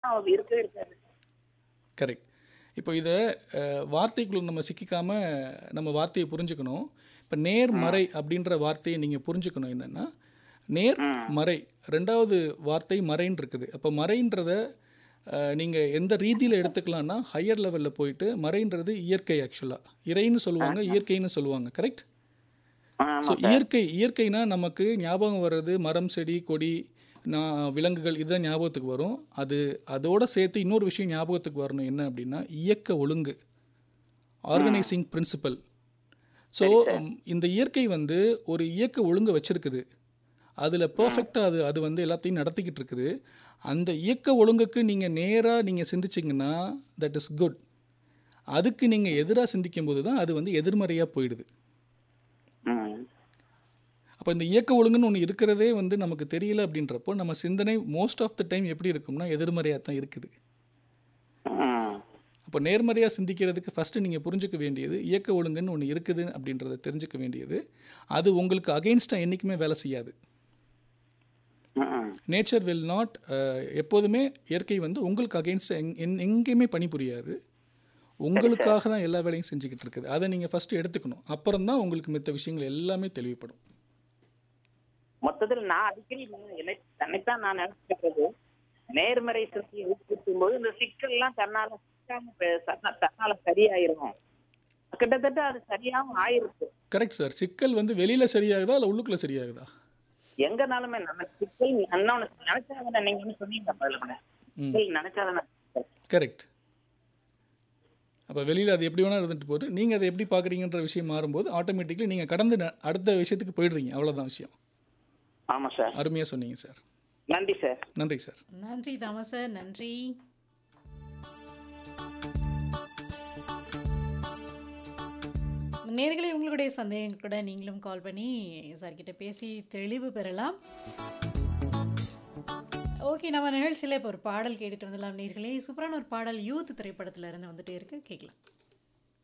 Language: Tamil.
இருக்கவே இருக்காது கரெக்ட் இப்போ இதை வார்த்தைக்குள்ள நம்ம சிக்கிக்காம நம்ம வார்த்தையை புரிஞ்சுக்கணும் இப்போ நேர்மறை அப்படின்ற வார்த்தையை நீங்கள் புரிஞ்சுக்கணும் என்னென்னா நேர் மறை ரெண்டாவது வார்த்தை மறைன்னு இருக்குது அப்போ மறைன்றத நீங்கள் எந்த ரீதியில் எடுத்துக்கலாம்னா ஹையர் லெவலில் போயிட்டு மறைன்றது இயற்கை ஆக்சுவலாக இறைன்னு சொல்லுவாங்க இயற்கைன்னு சொல்லுவாங்க கரெக்ட் ஸோ இயற்கை இயற்கைனா நமக்கு ஞாபகம் வர்றது மரம் செடி கொடி நான் விலங்குகள் இதுதான் ஞாபகத்துக்கு வரும் அது அதோட சேர்த்து இன்னொரு விஷயம் ஞாபகத்துக்கு வரணும் என்ன அப்படின்னா இயக்க ஒழுங்கு ஆர்கனைசிங் பிரின்சிபல் ஸோ இந்த இயற்கை வந்து ஒரு இயக்க ஒழுங்கு வச்சிருக்குது அதில் பர்ஃபெக்டாக அது அது வந்து எல்லாத்தையும் நடத்திக்கிட்டு இருக்குது அந்த இயக்க ஒழுங்குக்கு நீங்கள் நேராக நீங்கள் சிந்திச்சிங்கன்னா தட் இஸ் குட் அதுக்கு நீங்கள் எதிராக சிந்திக்கும் போது தான் அது வந்து எதிர்மறையாக போயிடுது ம். அப்போ இந்த இயக்க ஒழுங்குன்னு ஒன்று இருக்கிறதே வந்து நமக்கு தெரியல அப்படின்றப்போ நம்ம சிந்தனை மோஸ்ட் ஆஃப் த டைம் எப்படி இருக்கும்னா எதிர்மறையாக தான் இருக்குது ம். அப்போ நேர்மறையாக சிந்திக்கிறதுக்கு ஃபஸ்ட்டு நீங்கள் புரிஞ்சுக்க வேண்டியது இயக்க ஒழுங்குன்னு ஒன்று இருக்குது அப்படின்றத தெரிஞ்சுக்க வேண்டியது அது உங்களுக்கு அகெயின்ஸ்டாக என்றைக்குமே வேலை செய்யாது ம். நேச்சர் வில் நாட் எப்போதுமே இயற்கை வந்து உங்களுக்கு அகெயின்ஸ்டாக எங் எங்கேயுமே பணிபுரியாது உங்களுக்காக தான் எல்லா வேலையும் செஞ்சுக்கிட்டு இருக்குது அதை நீங்கள் ஃபஸ்ட்டு எடுத்துக்கணும் அப்புறம் தான் உங்களுக்கு மித்த விஷயங்கள் எல்லாமே தெளிவுபடும் மொத்தத்துல நான் அடிக்கடி நான் என்னை தன்னைத்தான் நான் நினைச்சுக்கிறது நேர்மறை சிந்தனையை ஊக்குவிக்கும் போது இந்த சிக்கல் எல்லாம் தன்னால சிக்காம பே- தன்னா- தன்னால சரியாயிரும் கிட்டத்தட்ட அது சரியாவும் ஆயிருக்கு கரெக்ட் சார் சிக்கல் வந்து வெளியில் சரியாகுதா இல்லை உள்ளுக்குள்ளே சரியாகுதா எங்கனாலுமே நம்ம சிக்கல் இன்னொன்னு நினைச்சாதானே நீங்க என்ன சொன்னீங்க முதல்ல கூட. ம் சிக்கல் நினைச்சாதானே சிக்கல். கரெக்ட் அப்போ வெளியில் அது எப்படி வேணால் இருந்துட்டு போட்டு நீங்கள் அதை எப்படி பார்க்குறீங்கன்ற விஷயம் மாறும்போது ஆட்டோமேட்டிக்கலி நீங்கள் கடந்து ந- அடுத்த விஷயத்துக்கு போயிடுறீங்க அவ்வளோதான் விஷயம் ஆமா சார் அருமையாக சொன்னீங்க சார் நன்றி சார் நன்றி சார் நன்றி தாமஸ் சார் நன்றி நேர்களை உங்களுடைய சந்தேகங்கள் கூட நீங்களும் கால் பண்ணி சார்கிட்ட பேசி தெளிவு பெறலாம் ஓகே நம்ம நிகழ்ச்சியில் இப்போ ஒரு பாடல் கேட்டுட்டு வந்துடலாம் நேர்களே சூப்பரான ஒரு பாடல் யூத் திரைப்படத்துல இருந்து வந்துட்டே இருக்கு கேட்கலாம்